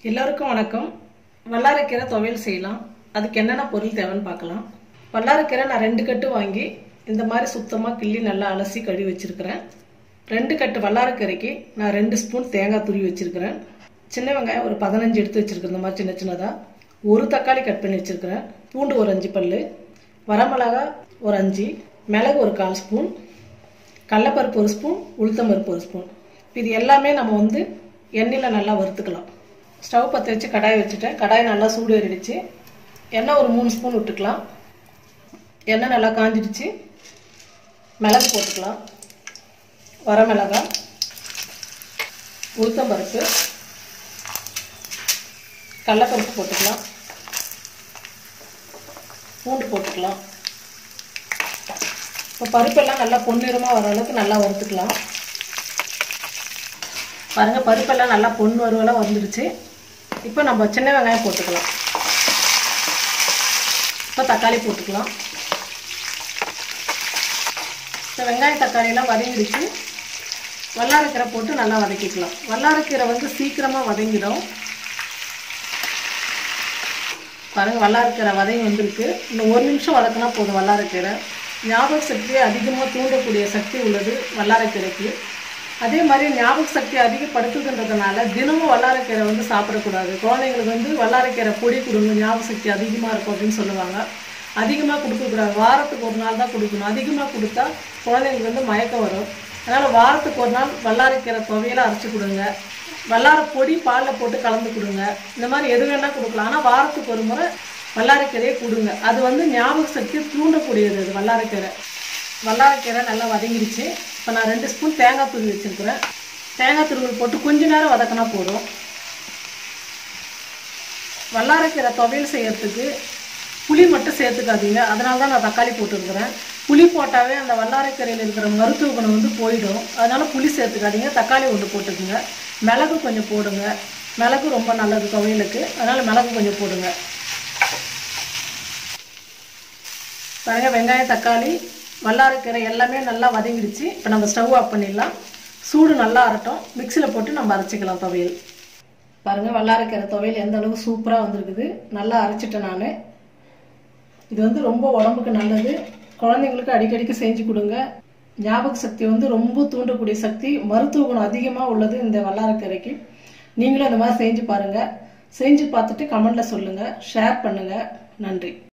எல்லாருக்கும் வணக்கம் வல்லாரைக்கீரை துவையல் செய்யலாம் அதுக்கு என்னென்ன பொருள் தேவைன்னு பார்க்கலாம் வல்லாரைக்கீரை நான் ரெண்டு கட்டு வாங்கி இந்த மாதிரி சுத்தமாக கிள்ளி நல்லா அலசி கழுவி வச்சிருக்கிறேன் ரெண்டு கட்டு வல்லாரைக்கீரைக்கு நான் ரெண்டு ஸ்பூன் தேங்காய் துருவி வச்சிருக்கிறேன் சின்ன வெங்காயம் ஒரு பதினஞ்சு எடுத்து வச்சிருக்கிறேன் இந்த மாதிரி சின்ன சின்னதாக ஒரு தக்காளி கட் பண்ணி வச்சிருக்கிறேன் பூண்டு ஒரு அஞ்சு பல்லு வரமிளகா ஒரு அஞ்சு மிளகு ஒரு கால் ஸ்பூன் கடலப்பருப்பு ஒரு ஸ்பூன் உளுத்தம்பருப்பு ஒரு ஸ்பூன் இது எல்லாமே நம்ம வந்து எண்ணெயில் நல்லா வறுத்துக்கலாம் ஸ்டவ் பற்ற வச்சு கடாய் வச்சுட்டேன் கடாய் நல்லா சூடு ஏறிடுச்சு எண்ணெய் ஒரு மூணு ஸ்பூன் விட்டுக்கலாம் எண்ணெய் நல்லா காஞ்சிடுச்சு மிளகு போட்டுக்கலாம் வரமிளகாய் உளுத்தம்பருப்பு கடலப்பருப்பு போட்டுக்கலாம் பூண்டு போட்டுக்கலாம் இப்போ பருப்பெல்லாம் நல்லா பொன்னிறமாக வர அளவுக்கு நல்லா வறுத்துக்கலாம் பாருங்கள் பருப்பெல்லாம் நல்லா பொன் வருவெல்லாம் வந்துடுச்சு இப்போ நம்ம சின்ன வெங்காயம் போட்டுக்கலாம் இப்போ தக்காளி போட்டுக்கலாம் இப்போ வெங்காயம் தக்காளியெல்லாம் வதங்கிடுச்சு வல்லாரக்கீரை போட்டு நல்லா வதக்கிக்கலாம் வல்லாரக்கீரை வந்து சீக்கிரமாக வதங்கிடும் பாருங்க வல்லாரக்கீரை வதங்கி வந்திருக்கு இன்னும் ஒரு நிமிஷம் வதக்கினா போதும் வல்லாரக்கீரை ஞாபக சக்தியை அதிகமாக தூண்டக்கூடிய சக்தி உள்ளது வல்லாரக்கீரைக்கு அதே மாதிரி ஞாபக சக்தி அதிகப்படுத்துதுன்றதுனால தினமும் வல்லாரக்கீரை வந்து சாப்பிடக்கூடாது குழந்தைங்களுக்கு வந்து வல்லாரக்கீரை பொடி கொடுங்க ஞாபக சக்தி அதிகமாக இருக்கும் அப்படின்னு சொல்லுவாங்க அதிகமாக கொடுக்கக்கூடாது வாரத்துக்கு ஒரு நாள் தான் கொடுக்கணும் அதிகமாக கொடுத்தா குழந்தைங்களுக்கு வந்து மயக்கம் வரும் அதனால் வாரத்துக்கு ஒரு நாள் வல்லாரக்கீரை துவையெல்லாம் அரைச்சி கொடுங்க வல்லார பொடி பாலில் போட்டு கலந்து கொடுங்க இந்த மாதிரி எது வேணால் கொடுக்கலாம் ஆனால் வாரத்துக்கு ஒரு முறை வல்லாரக்கீரையை கொடுங்க அது வந்து ஞாபக சக்தி தூண்டக்கூடியது அது வல்லாரக்கீரை வல்லாரக்கீரை நல்லா வதங்கிடுச்சு இப்போ நான் ரெண்டு ஸ்பூன் தேங்காய் துருவி வச்சுருக்கிறேன் தேங்காய் துருவல் போட்டு கொஞ்ச நேரம் வதக்கினா போதும் வல்லாரக்கீரை துவையல் செய்யறதுக்கு புளி மட்டும் சேர்த்துக்காதீங்க அதனால தான் நான் தக்காளி போட்டுருக்கிறேன் புளி போட்டாவே அந்த வல்லாரைக்கீரையில் இருக்கிற மருத்துவ குணம் வந்து போயிடும் அதனால புளி சேர்த்துக்காதீங்க தக்காளி ஒன்று போட்டுக்குங்க மிளகு கொஞ்சம் போடுங்க மிளகு ரொம்ப நல்லது துவையலுக்கு அதனால மிளகு கொஞ்சம் போடுங்க பாருங்க வெங்காயம் தக்காளி வல்லாரைக்கீரை எல்லாமே நல்லா வதங்கிடுச்சு இப்போ நம்ம ஸ்டவ் ஆஃப் பண்ணிடலாம் சூடு நல்லா அரட்டும் மிக்சியில் போட்டு நம்ம அரைச்சிக்கலாம் துவையல் பாருங்க வல்லாரைக்கீரை துவையல் எந்த அளவுக்கு சூப்பராக வந்திருக்குது நல்லா அரைச்சிட்டேன் நான் இது வந்து ரொம்ப உடம்புக்கு நல்லது குழந்தைங்களுக்கு அடிக்கடிக்கு செஞ்சு கொடுங்க ஞாபக சக்தி வந்து ரொம்ப தூண்டக்கூடிய சக்தி மருத்துவ குணம் அதிகமாக உள்ளது இந்த வல்லாரக்கீரைக்கு நீங்களும் இந்த மாதிரி செஞ்சு பாருங்கள் செஞ்சு பார்த்துட்டு கமெண்டில் சொல்லுங்கள் ஷேர் பண்ணுங்கள் நன்றி